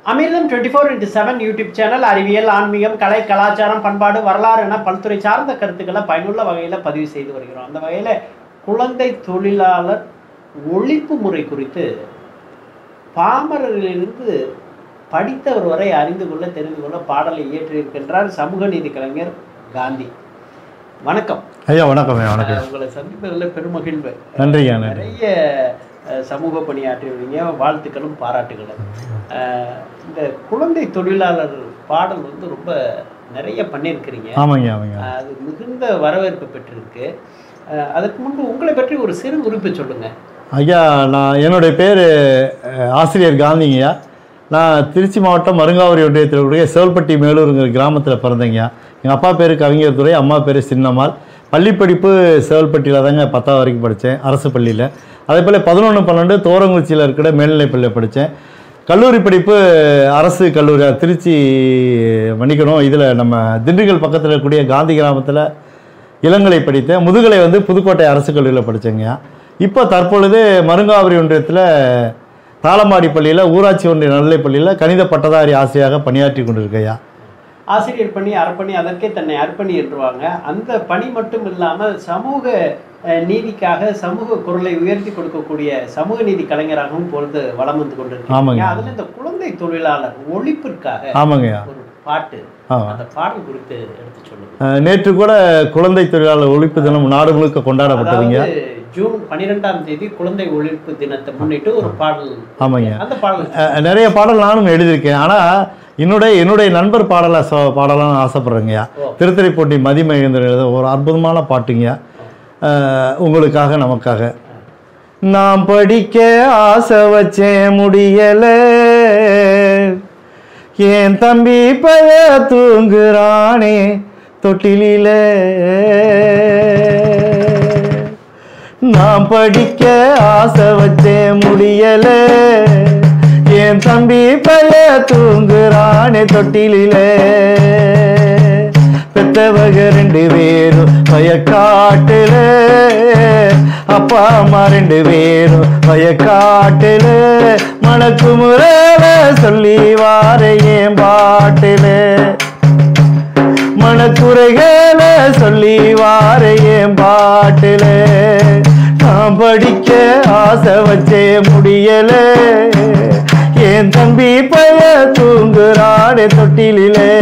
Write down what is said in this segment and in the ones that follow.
அமிர்தம் twenty four into seven YouTube channel அறிவியல் ஆன்மீகம் கலை கலாச்சாரம் பண்பாடு வரலாறு என பல்துறை சார்ந்த கருத்துக்களை பயனுள்ள வகையில் பதிவு செய்து வருகிறோம் அந்த வகையில் குழந்தை தொழிலாளர் ஒழிப்பு முறை குறித்து பாமரரிலிருந்து படித்தவர் வரை அறிந்து கொள்ள தெரிந்து கொள்ள பாடலை இயற்றியிருக்கின்றார் சமூக நீதி கலைஞர் காந்தி வணக்கம் ஐயா வணக்கம் ஐயா வணக்கம் அஹ் உங்களை சந்திப்பதில் பெருமகிழ்வு நன்றிங்க நன்றி நிறைய அஹ், சமூக பணியாற்றிருவீங்க வாழ்த்துக்களும் பாராட்டுகளும் அஹ், இந்த குழந்தை தொழிலாளர் பாடல் வந்து ரொம்ப நிறைய பண்ணியிருக்கிறீங்க ஆமாங்க ஆமாங்க அஹ், அது மிகுந்த வரவேற்பு பெற்றிருக்கு அஹ், அதற்கு முன்பு உங்களை பற்றி ஒரு சிறு குறிப்பு சொல்லுங்க ஐயா நான் என்னுடைய பேர் ஆசிரியர் காந்திங்கய்யா நான் திருச்சி மாவட்டம் மருங்காவரி ஒன்றியத்தில் கூடிய சேவல்பட்டி மேலூருங்கிற கிராமத்தில் பிறந்தேங்கய்யா எங்கள் அப்பா பேர் கவிஞர் துரை அம்மா பேர் சின்னம்மாள் பள்ளிப்படிப்பு சேவல்பட்டியில் தாங்க பத்தாவது வரைக்கும் படித்தேன் அரசு பள்ளியில் அதே போல் பதினொன்று பன்னெண்டு தோரங்குச்சியில் இருக்கிற மேல்நிலைப் பள்ளியில் படித்தேன் கல்லூரி படிப்பு அரசு கல்லூரி திருச்சி மன்னிக்கணும் இதில் நம்ம திண்டுக்கல் பக்கத்தில் இருக்கக்கூடிய காந்தி கிராமத்தில் இளங்கலை படித்தேன் முதுகலை வந்து புதுக்கோட்டை அரசு கல்லூரியில் படித்தேங்கய்யா இப்போ தற்பொழுது மருங்காவரி ஒன்றியத்தில் தாளமாடி பள்ளியில் ஊராட்சி ஒன்றிய நடுநிலைப் பள்ளியில் கணித பட்டதாரி ஆசிரியராக பணியாற்றி கொண்டிருக்கையா ஆசிரியர் பணி அறப்பணி அதற்கே தன்னை அர்ப்பணி என்றுவாங்க அந்த பணி மட்டும் இல்லாமல் சமூக அஹ், நீதிக்காக சமூக குரலை உயர்த்தி கொடுக்கக்கூடிய சமூக நீதி கலைஞராகவும் பொழுது வலம் வந்து கொண்டிருக்கீங்க ஆமாங்க. அதுல இந்த குழந்தை தொழிலாளர் ஒழிப்பிற்காக ஆமாங்கய்யா ஒரு பாட்டு ஆ அந்த பாடல் குறித்து எடுத்து சொல்லுங்க அஹ், நேற்று கூட குழந்தை தொழிலாளர் ஒழிப்பு தினம் நாடு முழுக்க கொண்டாடப்பட்டதுங்க அதாவது ஜூன் பன்னிரெண்டாம் தேதி குழந்தை ஒழிப்பு தினத்தை முன்னிட்டு ஒரு பாடல் ஆமாங்க அந்த பாடல் அஹ், நிறைய பாடல் நானும் எழுதியிருக்கேன் ஆனால் என்னுடைய என்னுடைய நண்பர் பாடலை சொ பாடலாம் ஆசைப்பட்றேங்கய்யா ஓ. திருத்துறைப்பூண்டி மதிமகேந்திரன் எழுத ஒரு அற்புதமான பாட்டுங்கய்யா அஹ், உங்களுக்காக நமக்காக நான் படிக்க ஆசை வச்சேன் முடியல என் தம்பி பய தூங்குறானே தொட்டிலில நான் படிக்க ஆசை வச்சேன் முடியல என் தம்பி பய தூங்குறானே தொட்டிலிலே பெத்தவக ரெண்டு பேரும் வயக்காட்டுல அப்பா அம்மா ரெண்டு பேரும் வயக்காட்டுல மணக்கு முறையில சொல்லி வார என் பாட்டுல மனக்குறைகள சொல்லி வார என் பாட்டுல நான் படிக்க ஆசை வச்சே முடியல என் தம்பி பய தூங்குறானே தொட்டிலே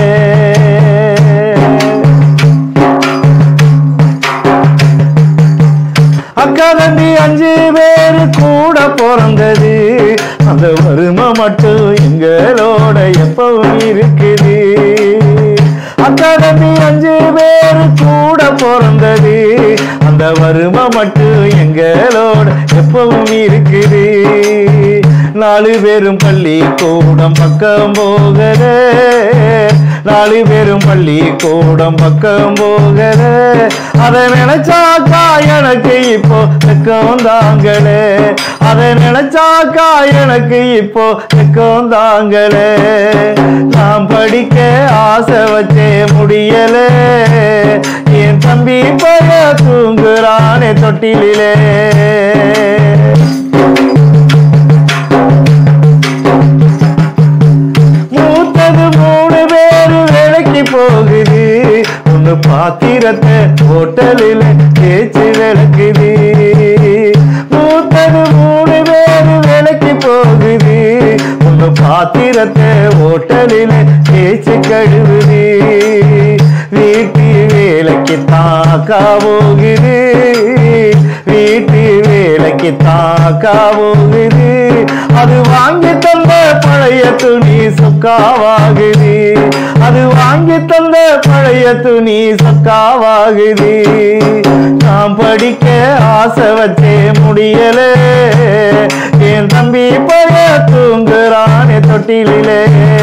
அக்கா தம்பி அஞ்சு பேரு கூட பிறந்தது அந்த வறுமை மட்டும் எங்களோட எப்பவும் இருக்குது அக்கா தம்பி அஞ்சு பேரு கூட பிறந்தது அந்த வறுமை மட்டும் எங்களோட எப்பவும் இருக்குது நாலு பேரும் பள்ளி கூடம் பக்கம் போகல நாலு பேரும் பள்ளி கூடம் பக்கம் போகல அதை நினைச்சாக்கா எனக்கு இப்போ வெக்கம் தாங்களே அதை நினைச்சாக்கா எனக்கு இப்போ வெக்கம் தாங்களே நான் படிக்க ஆசை வச்சே முடியல என் தம்பி பய தூங்குறானே தொட்டிலே மூத்தது மூணு பேரு வேலைக்கு போகுது ஒண்ணு பாத்திரத்தை ஹோட்டலில் தேய்ச்சி விளக்குது மூத்தது மூணு பேரு வேலைக்கு போகுது ஒண்ணு பாத்திரத்தை ஹோட்டலில் தேய்ச்சி கழுவுது வீட்டு வேலைக்கு தாக்கா போகுது வீட்டு வேலைக்கு தாக்கா போகுது அது வாங்கி தந்த பழைய துணி சொக்காவாகுது அது வாங்கி தந்த பழைய துணி சொக்காவாகுது நான் படிக்க ஆசை வச்சே முடியல என் தம்பி பழைய தூங்குறானே தொட்டிலே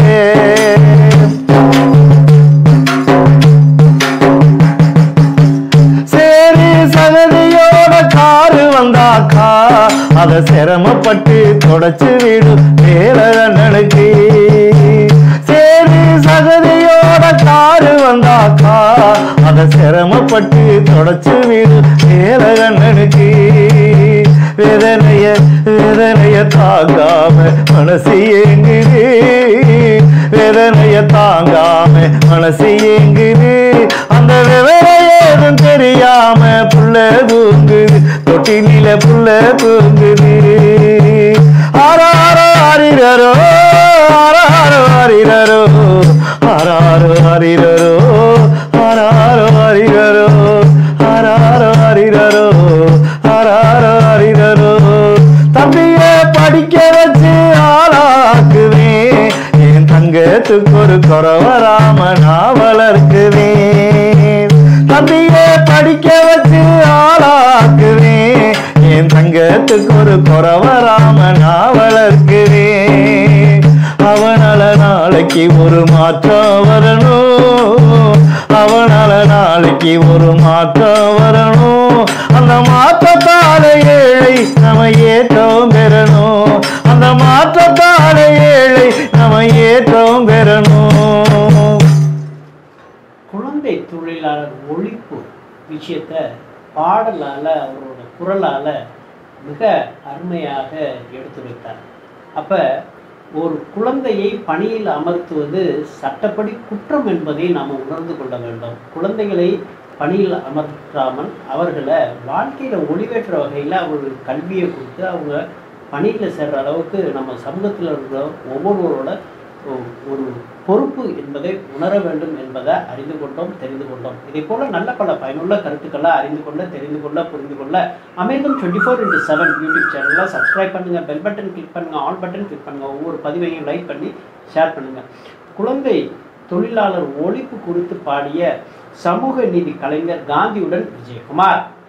சரி சகதியோட காரு வந்தாக்கா அத சிரமப்பட்டு தொடச்சு விடும் வேலை அண்ணனுக்கு சரி சகதியோட காரு வந்தாக்கா அத சிரமப்பட்டு தொடச்சு விடும் வேலை அண்ணனுக்கு வேதனைய வேதனைய தாங்காம மனசு ஏங்குது வேதனைய தாங்காம மனசு ஏங்குது அந்த விவரம் ஏதும் தெரியாம புள்ள தூங்குது தொட்டில புள்ள தூங்குது ஆராரோ ஆரிரரோ ஆராரோ ஆரிரரோ ஆராரோ ஆரிரரோ ஆராரோ ஆரிரரோ ஆராரோ ஆரிரரோ ஆராரோ ஆரிரரோ தம்பிய படிக்க வச்சு ஆளாக்குவேன் என் தங்கத்துக்கு ஒரு குறை வராம நான் வளர்க்குவேன் தம்பிய படிக்க வச்சு ஆளாக்குவேன் என் தங்கத்துக்கு ஒரு குறை வராம நான் வளர்க்குவேன் அவனால நாளைக்கு ஒரு மாற்றம் வரணும் அவனால நாளைக்கு ஒரு மாற்றம் வரணும் அந்த மாற்றத்தால ஏழை நம்ம ஏற்றம் பெறணும் அந்த மாற்றத்தால ஏழை நம்ம ஏற்றம் பெறணும் குழந்தை தொழிலாளர் ஒழிப்பு விஷயத்த பாடலால அவரோட குரலால மிக அருமையாக எடுத்துரைத்தார் அப்ப ஒரு குழந்தையை பணியில் அமர்த்துவது சட்டப்படி குற்றம் என்பதை நாம் உணர்ந்து கொள்ள வேண்டும் குழந்தைகளை பணியில் அமர்த்தாமல் அவர்களை வாழ்க்கையில ஒளிவேற்ற வகையில் அவர்களுக்கு கல்வியை கொடுத்து அவங்க பணியில் சேர்ற அளவுக்கு நம்ம சமூகத்தில் இருக்கிற ஒவ்வொருவரோட ஒ- ஒரு பொறுப்பு என்பதை உணர வேண்டும் என்பதை அறிந்து கொண்டோம் தெரிந்து கொண்டோம் இதே போல நல்ல பல பயனுள்ள கருத்துக்களை அறிந்து கொள்ள தெரிந்து கொள்ள புரிந்து கொள்ள Amirtham twenty four into seven YouTube சேனலில் சப்ஸ்கிரைப் பண்ணுங்க பெல் பட்டன் கிளிக் பண்ணுங்க ஆல் பட்டன் கிளிக் பண்ணுங்க ஒவ்வொரு பதிவையும் லைக் பண்ணி ஷேர் பண்ணுங்க குழந்தை தொழிலாளர் ஒழிப்பு குறித்து பாடிய சமூக நீதி கலைஞர் காந்தியுடன் விஜயகுமார்